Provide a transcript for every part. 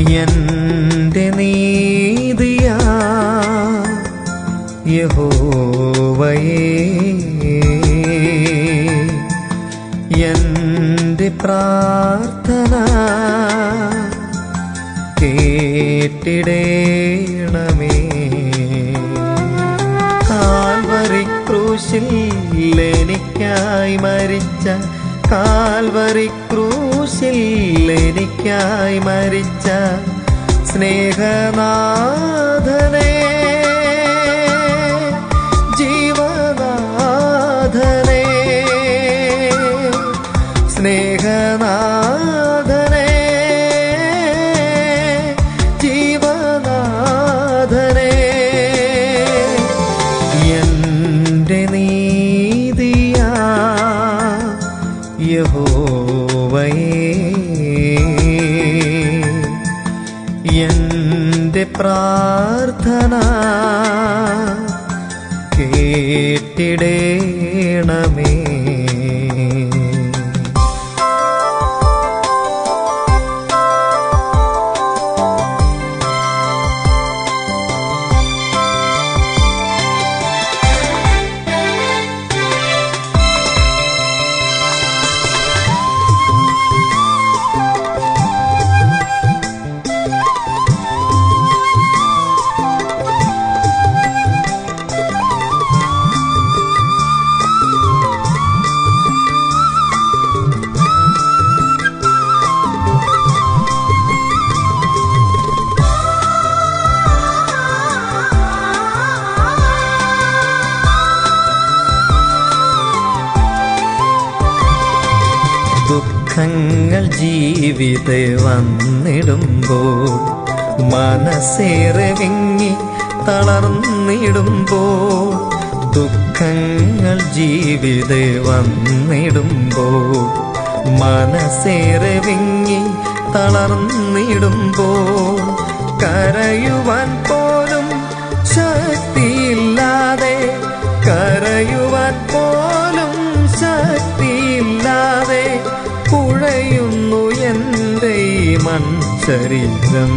എന്റെ നീതിയാ യഹോവയേ എന്റെ പ്രാർത്ഥന കേട്ടിടേണമേ കാൽവറി ക്രൂശിൽ എനിക്കായി മരിച്ച കാൽവറി ക്രൂശിൽ എനിക്കായി മരിച്ച സ്നേഹനാഥനേ ജീവനാഥനേ സ്നേഹനാഥനേ ജീവനാഥനേ എന്റെ നീതിയാ യഹോവയേ എന്റെ പ്രാർത്ഥന കേട്ടിടേണമേ ദുഃഖങ്ങൾ ജീവിത വന്നിടുമ്പോൾ മനസ്സേറെ വിങ്ങി തളർന്നിടുമ്പോൾ ദുഃഖങ്ങൾ ജീവിത വന്നിടുമ്പോൾ മനസ്സേറെ വിങ്ങി തളർന്നിടുമ്പോൾ കരയുവാൻ പോലും ശക്തിയില്ലാതെ കരയുവാൻ പോലും ശക്തിയില്ലാതെ കുഴയുന്നു എൻ്റെ ഈ മൺശരീരം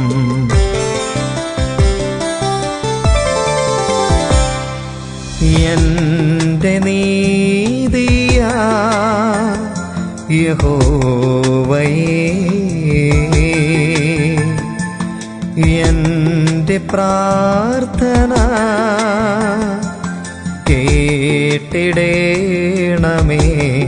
എന്റെ നീതിയാ യഹോവയേ എന്റെ പ്രാർത്ഥന കേട്ടിടേണമേ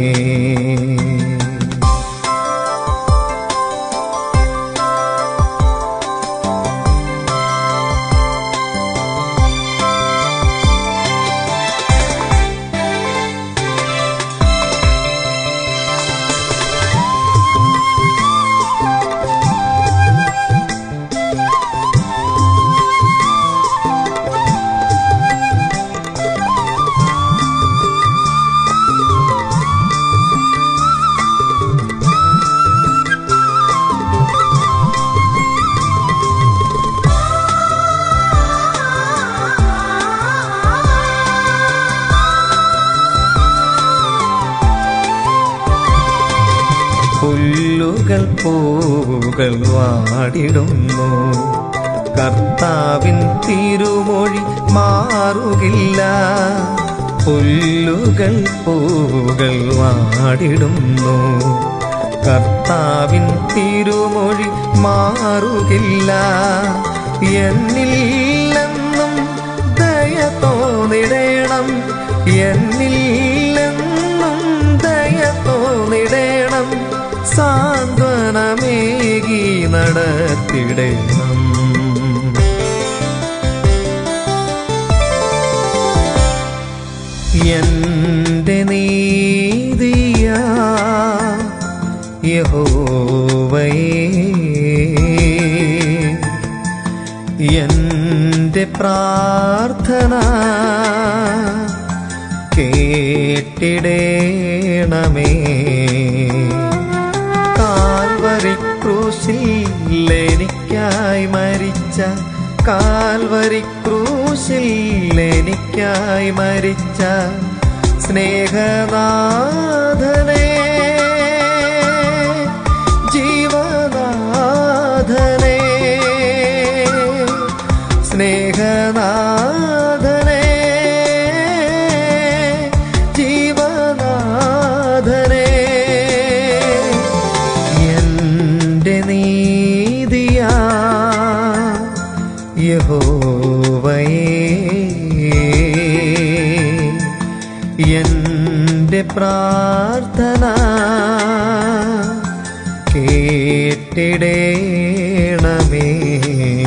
പുല്ലുകൾ പൂവുകൾ വാടിടുന്നു കർത്താവിൻ തിരുമൊഴി മാറുകില്ല പുല്ലുകൾ പൂവുകൾ വാടിടുന്നു കർത്താവിൻ തിരുമൊഴി മാറുകില്ല എന്നില്ലെന്നും ദയ തോന്നിടേണം എന്നില്ലെന്നും ദയ തോന്നിടേണം സാന്ത്വനമേകി നടത്തിടേണം എന്റെ നീതിയാ യഹോവയേ എന്റെ പ്രാർത്ഥന കേട്ടിടേണമേ കാൽവരി ക്രൂശിൽ എനിക്കായി മരിച്ച കാൽവരി ക്രൂശിൽ എനിക്കായി മരിച്ച സ്നേഹനാഥനേ ജീവനാഥനേ യഹോവയേ എന്റെ പ്രാർത്ഥന കേട്ടിടേണമേ